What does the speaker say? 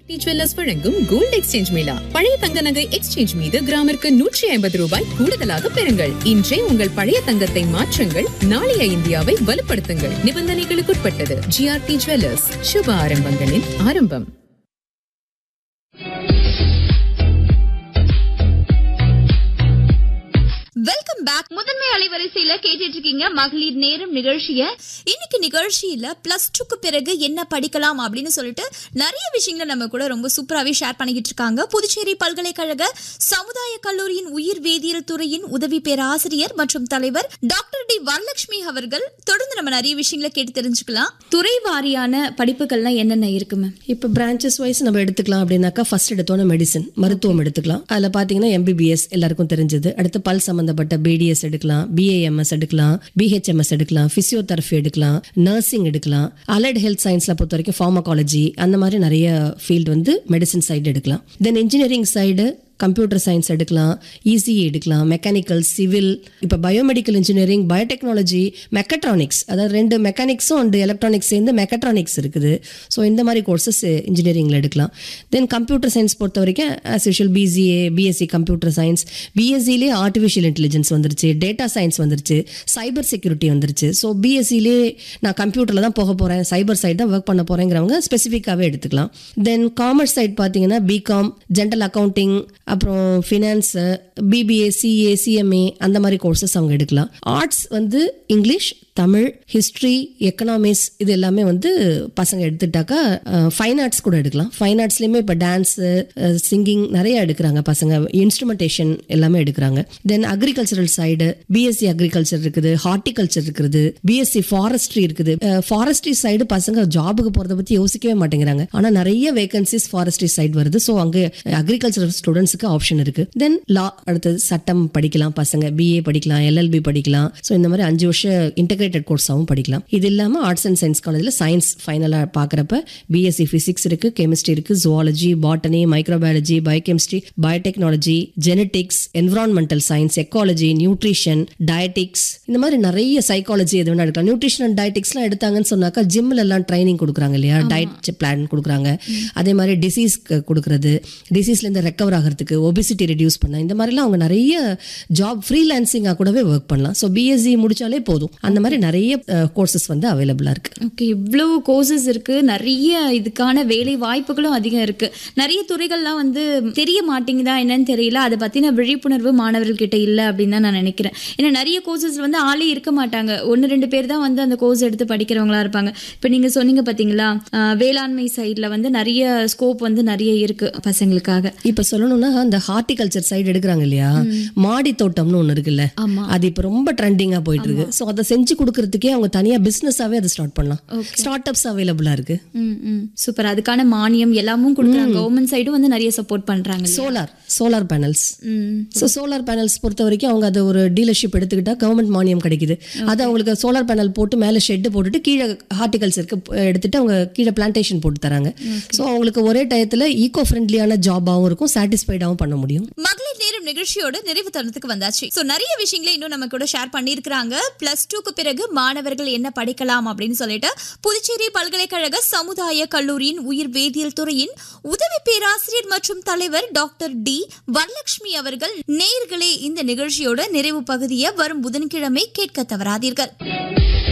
D jewellers வழங்கும் gold exchange mela பழைய தங்க நகை எக்ஸ்சேஞ்ச் மீது கிராமிற்கு நூற்றி ஐம்பது ரூபாய் கூடுதலாக பெறுங்கள் இன்றே உங்கள் பழைய தங்கத்தை மாற்றுங்கள் நாளைய இந்தியாவை வலுப்படுத்துங்கள் நிபந்தனைகளுக்குட்பட்டது ஜிஆர்டி ஜுவல்லர்ஸ் சுப ஆரம்பங்களின் ஆரம்பம் வெல்கம் பேக் முதன்மை அலைவரிசையில கேட்டுட்டு இருக்கீங்க மகளிர் நேரம் நிகழ்ச்சிய இன்னைக்கு நிகழ்ச்சியில பிளஸ் டூக்கு பிறகு என்ன படிக்கலாம் அப்படின்னு சொல்லிட்டு நிறைய விஷயங்களை நம்ம கூட ரொம்ப சூப்பராகவே ஷேர் பண்ணிக்கிட்டு இருக்காங்க புதுச்சேரி பல்கலைக்கழக சமுதாய கல்லூரியின் உயிர் வேதியியல் துறையின் உதவி பேராசிரியர் மற்றும் தலைவர் டாக்டர் டி வரலட்சுமி அவர்கள் தொடர்ந்து நம்ம நிறைய விஷயங்களை கேட்டு தெரிஞ்சுக்கலாம் துறை வாரியான படிப்புகள்லாம் என்னென்ன இருக்கு மேம் இப்போ பிரான்ச்சஸ் வைஸ் நம்ம எடுத்துக்கலாம் அப்படின்னாக்கா ஃபர்ஸ்ட் எடுத்தோன்னே மெடிசன் மருத்துவம் எடுத்துக்கலாம் அதில் பார்த்தீங்கன்னா எம்பிபிஎஸ் எல்லாருக்கும் தெரிஞ்சது அடுத்து பல் சம்மந்தப்பட்ட பிடிஎஸ் எடுக்கலாம் பிஏஎம்எஸ் எடுக்கலாம் பிஹெச்எம்எஸ் எடுக்கலாம் ஃபிசியோதெரபி எடுக்கலாம் நர்சிங் எடுக்கலாம் அலைட் ஹெல்த் சயின்ஸில் பொறுத்த வரைக்கும் ஃபார்மகாலஜி அந்த மாதிரி நிறைய ஃபீல்டு வந்து மெடிசன் சைடு எடுக்கலாம் then engineering side computer science எடுக்கலாம் இசிஇ எடுக்கலாம் மெக்கானிக்கல் சிவில் இப்போ பயோமெடிக்கல் இன்ஜினியரிங் பயோடெக்னாலஜி மெக்கட்ரானிக்ஸ் அதாவது ரெண்டு மெக்கானிக்ஸும் அண்ட் எலக்ட்ரானிக்ஸ் சேர்ந்து மெக்கட்ரானிக்ஸ் இருக்குது ஸோ இந்த மாதிரி கோர்சஸ் இன்ஜினியரிங்கில் எடுக்கலாம் தென் கம்ப்யூட்டர் சயின்ஸ் பொறுத்த வரைக்கும் as usual BCA BSc computer science பிஎஸ்சிலே ஆர்டிஃபிஷியல் இன்டெலிஜென்ஸ் வந்துருச்சு டேட்டா சயின்ஸ் வந்துருச்சு சைபர் செக்யூரிட்டி வந்துருச்சு ஸோ பிஎஸ்சிலே நான் கம்ப்யூட்டரில் தான் போக போகிறேன் சைபர் சைட் தான் ஒர்க் பண்ண போகிறேங்கிறவங்க ஸ்பெசிஃபிக்காகவே எடுத்துக்கலாம் தென் காமர்ஸ் சைட் பார்த்தீங்கன்னா பிகாம் ஜென்ரல் அக்கௌண்டிங் அப்புறம் ஃபினான்ஸு பிபிஏ சிஏ சிஎம்ஏ அந்த மாதிரி கோர்சஸ் அவங்க எடுக்கலாம் ஆர்ட்ஸ் வந்து இங்கிலீஷ் தமிழ் ஹிஸ்ட்ரி எக்கனாமிக்ஸ் இது எல்லாமே வந்து பசங்க எடுத்துட்டாக்கா ஃபைன் ஆர்ட்ஸ் கூட எடுக்கலாம் ஃபைன் ஆர்ட்ஸ்லேயுமே இப்போ டான்ஸு சிங்கிங் நிறைய எடுக்கிறாங்க பசங்க இன்ஸ்ட்ருமெண்டேஷன் எல்லாமே எடுக்கிறாங்க then agricultural side BSc agriculture இருக்குது ஹார்டிகல்ச்சர் இருக்குது பிஎஸ்சி ஃபாரஸ்ட்ரி இருக்குது ஃபாரஸ்ட்ரி சைடு பசங்க ஜாபுக்கு போகிறத பற்றி யோசிக்கவே மாட்டேங்கிறாங்க ஆனால் நிறைய வேகன்சிஸ் ஃபாரஸ்ட்ரி சைடு வருது ஸோ அங்கே அக்ரிகல்ச்சர் ஸ்டூடெண்ட்ஸுக்கு ஆப்ஷன் இருக்கு தென் லா அடுத்தது சட்டம் படிக்கலாம் பசங்க பிஏ படிக்கலாம் எல்எல்பி படிக்கலாம் ஸோ இந்த மாதிரி அஞ்சு வருஷம் இன்டகிரேட்டட் கோர்ஸாகவும் படிக்கலாம் இது இல்லாமல் ஆர்ட்ஸ் அண்ட் சயின்ஸ் காலேஜில் சயின்ஸ் ஃபைனலாக பார்க்குறப்ப பிஎஸ்சி ஃபிசிக்ஸ் இருக்கு கெமிஸ்ட்ரி இருக்கு zoology botany microbiology biochemistry biotechnology genetics environmental science ecology nutrition dietetics இந்த மாதிரி நிறைய சைக்காலஜி எது வேணா எடுக்கலாம் நியூட்ரிஷன் அண்ட் டயட்டிக்ஸ்லாம் எடுத்தாங்கன்னு சொன்னாக்கா ஜிம்ல எல்லாம் ட்ரைனிங் கொடுக்குறாங்க இல்லையா டயட் பிளான் கொடுக்குறாங்க அதே மாதிரி டிசீஸ் கொடுக்குறது டிசீஸ்லேருந்து ரெக்கவர் ஆகிறதுக்கு ஒபிசிட்டி ரெடியூஸ் பண்ண இந்த மாதிரிலாம் அவங்க நிறைய ஜாப் ஃப்ரீலான்சிங்காக கூடவே ஒர்க் பண்ணலாம் ஸோ பிஎஸ்சி முடிச்சாலே போதும் அந்த மாதிரி நிறைய கோர்சஸ் வந்து அவைலபிளாக இருக்கு ஓகே இவ்வளோ கோர்சஸ் இருக்கு நிறைய இதுக்கான வேலை வாய்ப்புகளும் அதிகம் இருக்கு நிறைய துறைகள்லாம் வந்து தெரிய மாட்டேங்குதா என்னன்னு தெரியல அதை பத்தின விழிப்புணர்வு மாணவர்கள் கிட்ட இல்லை அப்படின்னு தான் நான் நினைக்கிறேன் ஏன்னா நிறைய கோர்சஸ் வந்து ஆளே இருக்க மாட்டாங்க ஒன்று ரெண்டு பேர் தான் வந்து அந்த கோர்ஸ் எடுத்து படிக்கிறவங்களா இருப்பாங்க இப்போ நீங்க சொன்னீங்க பாத்தீங்களா ஆஹ் வேளாண்மை சைடில் வந்து நிறைய ஸ்கோப் வந்து நிறைய இருக்கு பசங்களுக்காக இப்ப சொல்லணும்னா அந்த ஹார்டிகல்ச்சர் சைடு எடுக்கிறாங்க இல்லையா மாடி தோட்டம்னு ஒண்ணு இருக்குல்ல ஆமா. அது இப்ப ரொம்ப ட்ரெண்டிங்கா போயிட்டு இருக்கு சோ அதை செஞ்சு கொடுக்கறதுக்கே அவங்க தனியா பிசினஸாவே அதை ஸ்டார்ட் பண்ணலாம் ஸ்டார்ட் அப்ஸ் அவைலபிளா இருக்கு ம் ம் சூப்பர் அதுக்கான மானியம் எல்லாமும் கொடுக்குறாங்க கவர்மெண்ட் சைடும் வந்து நிறைய சப்போர்ட் பண்றாங்க இல்லையா? சோலார் சோலார் பேனல்ஸ் ம் ஸோ சோலார் பேனல்ஸ் பொறுத்த வரைக்கும் அவங்க அதை ஒரு டீலர்ஷிப் எடுத்துக்கிட்டா கவர்மெண்ட் மானியம் கிடைக்குது அது அவங்களுக்கு சோலார் பேனல் போட்டு மேலே ஷெட்டு போட்டுட்டு கீழே ஹார்டிகல்ச்சருக்கு எடுத்துட்டு அவங்க கீழே பிளான்டேஷன் போட்டு தராங்க ஸோ அவங்களுக்கு ஒரே டயத்தில் ஈகோ ஃப்ரெண்ட்லியான ஜாபாகவும் இருக்கும் சாட்டிஸ்ஃபைடாகவும் பண்ண முடியும் மகளிர் நேரம் நிகழ்ச்சியோட நிறைவு தருணத்துக்கு வந்தாச்சு சோ நிறைய விஷயங்களை இன்னும் நம்ம கூட ஷேர் பண்ணியிருக்கிறாங்க பிளஸ் டூக்கு பிறகு மாணவர்கள் என்ன படிக்கலாம் அப்படின்னு சொல்லிட்டு புதுச்சேரி பல்கலைக்கழக சமுதாய கல்லூரியின் உயிர் வேதியியல் துறையின் உதவி பேராசிரியர் மற்றும் தலைவர் டாக்டர் டி வரலட்சுமி அவர்கள் நேயர்களே இந்த நிகழ்ச்சியோட நிறைவு பகுதியை வரும் புதன்கிழமை கேட்க தவறாதீர்கள்